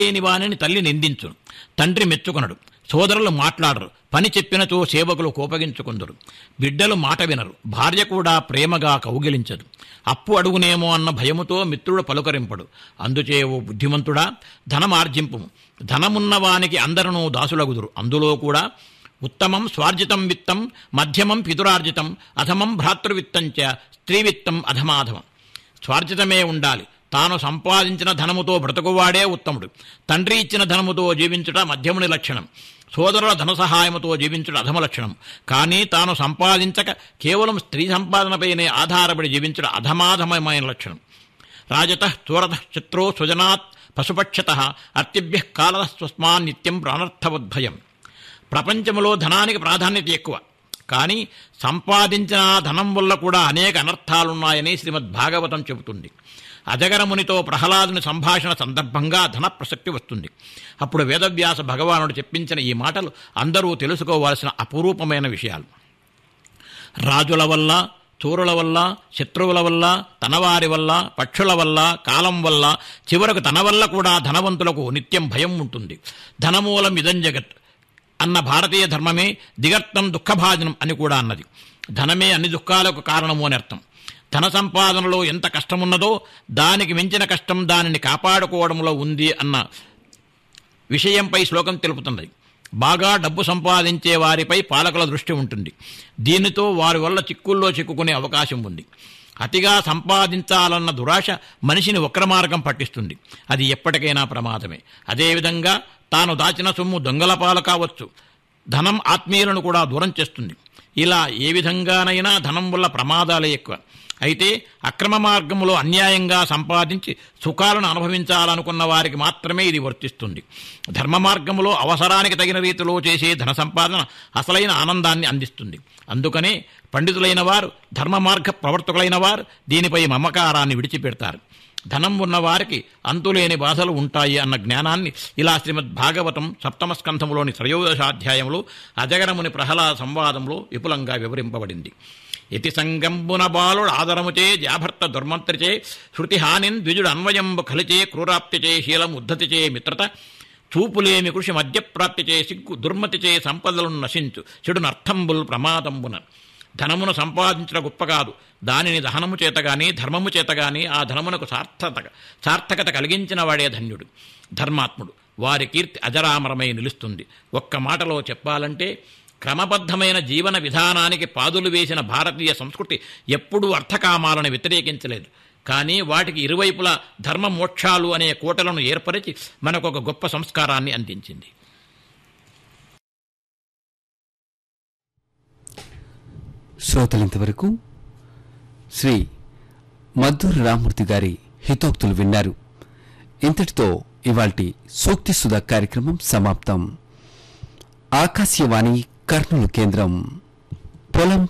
లేని వానిని తల్లి నిందించును తండ్రి మెచ్చుకొనడు సోదరులు మాట్లాడరు పని చెప్పినచో సేవకులు కోపగించుకుందరు బిడ్డలు మాట వినరు భార్య కూడా ప్రేమగా కౌగిలించదు అప్పు అడుగునేమో అన్న భయముతో మిత్రుడు పలుకరింపడు అందుచే ఓ బుద్ధిమంతుడా ధనమార్జింపు ధనమున్నవానికి అందరూ దాసులగుదురు అందులో కూడా ఉత్తమం స్వార్జితం విత్తం మధ్యమం పితురార్జితం అధమం భ్రాతృవిత్తంచ స్త్రీవిత్తం అధమాధమం స్వార్జితమే ఉండాలి తాను సంపాదించిన ధనముతో బ్రతుకువాడే ఉత్తముడు తండ్రి ఇచ్చిన ధనముతో జీవించుట మధ్యముని లక్షణం సోదరుల ధన సహాయముతో జీవించుట అధమ లక్షణం కానీ తాను సంపాదించక కేవలం స్త్రీ సంపాదనపైనే ఆధారపడి జీవించుట అధమాధమమైన లక్షణం రాజత చోరత శత్రో స్వజనాత్ పశుపక్షత అర్తిభ్య కాల స్వస్మాన్ నిత్యం ప్రాణర్థవద్భయం ప్రపంచంలో ధనానికి ప్రాధాన్యత ఎక్కువ కానీ సంపాదించిన ఆ ధనం వల్ల కూడా అనేక అనర్థాలున్నాయని శ్రీమద్ భాగవతం చెబుతుంది అజగరమునితో ప్రహ్లాదుని సంభాషణ సందర్భంగా ధన ప్రసక్తి వస్తుంది అప్పుడు వేదవ్యాస భగవానుడు చెప్పించిన ఈ మాటలు అందరూ తెలుసుకోవాల్సిన అపురూపమైన విషయాలు రాజుల వల్ల చోరుల వల్ల శత్రువుల వల్ల తనవారి వల్ల పక్షుల వల్ల కాలం వల్ల చివరకు తన వల్ల కూడా ధనవంతులకు నిత్యం భయం ఉంటుంది ధనమూలం ఇదం జగత్ అన్న భారతీయ ధర్మమే దిగర్థం దుఃఖభాజనం అని కూడా అన్నది ధనమే అన్ని దుఃఖాలకు కారణము అని అర్థం ధన సంపాదనలో ఎంత కష్టమున్నదో దానికి మించిన కష్టం దానిని కాపాడుకోవడంలో ఉంది అన్న విషయంపై శ్లోకం తెలుపుతున్నది బాగా డబ్బు సంపాదించే వారిపై పాలకుల దృష్టి ఉంటుంది దీనితో వారి వల్ల చిక్కుల్లో చిక్కుకునే అవకాశం ఉంది అతిగా సంపాదించాలన్న దురాశ మనిషిని వక్రమార్గం పట్టిస్తుంది అది ఎప్పటికైనా ప్రమాదమే అదేవిధంగా తాను దాచిన సొమ్ము దొంగల పాలు కావచ్చు ధనం ఆత్మీయులను కూడా దూరం చేస్తుంది ఇలా ఏ విధంగానైనా ధనం వల్ల ప్రమాదాలే ఎక్కువ అయితే అక్రమ మార్గంలో అన్యాయంగా సంపాదించి సుఖాలను అనుభవించాలనుకున్న వారికి మాత్రమే ఇది వర్తిస్తుంది ధర్మ మార్గంలో అవసరానికి తగిన రీతిలో చేసే ధన సంపాదన అసలైన ఆనందాన్ని అందిస్తుంది అందుకనే పండితులైన వారు ధర్మ మార్గ ప్రవర్తకులైన వారు దీనిపై మమకారాన్ని విడిచిపెడతారు ధనం ఉన్న వారికి అంతులేని బాధలు ఉంటాయి అన్న జ్ఞానాన్ని ఇలా శ్రీమద్ భాగవతం సప్తమ స్కంధములోని త్రయోదశాధ్యాయంలో అజగరముని ప్రహ్లాద సంవాదంలో విపులంగా వివరింపబడింది ఇతి సంగంబున బాలుడు ఆదరముచే జాభర్త దుర్మంత్రిచే శృతిహానిన్ ద్విజుడు అన్వయంబు కలిచే క్రూరాప్తిచే శీలం ఉద్ధతిచే మిత్రత చూపులేమి కృషి మధ్యప్రాప్తిచే సిగ్గు దుర్మతిచే సంపదలను నశించు చెడునర్థంబుల్ ప్రమాదంబున ధనమును సంపాదించడం గొప్ప కాదు దానిని దహనము చేత గాని ధర్మము చేత గాని ఆ ధనమునకు సార్థక సార్థకత కలిగించిన వాడే ధన్యుడు ధర్మాత్ముడు వారి కీర్తి అజరామరమై నిలుస్తుంది ఒక్క మాటలో చెప్పాలంటే క్రమబద్ధమైన జీవన విధానానికి పాదులు వేసిన భారతీయ సంస్కృతి ఎప్పుడూ అర్థకామాలను వ్యతిరేకించలేదు కానీ వాటికి ఇరువైపులా ధర్మ మోక్షాలు అనే కోటలను ఏర్పరిచి మనకు ఒక గొప్ప సంస్కారాన్ని అందించింది శ్రోతలింతవరకు శ్రీ మద్దూరి రామూర్తి గారి హితోక్తులు విన్నారు ఇంతటితో ఇవాల్టి సూక్తి సుధా కార్యక్రమం సమాప్తం ఆకాశవాణి కర్నూలు కేంద్రం పొలం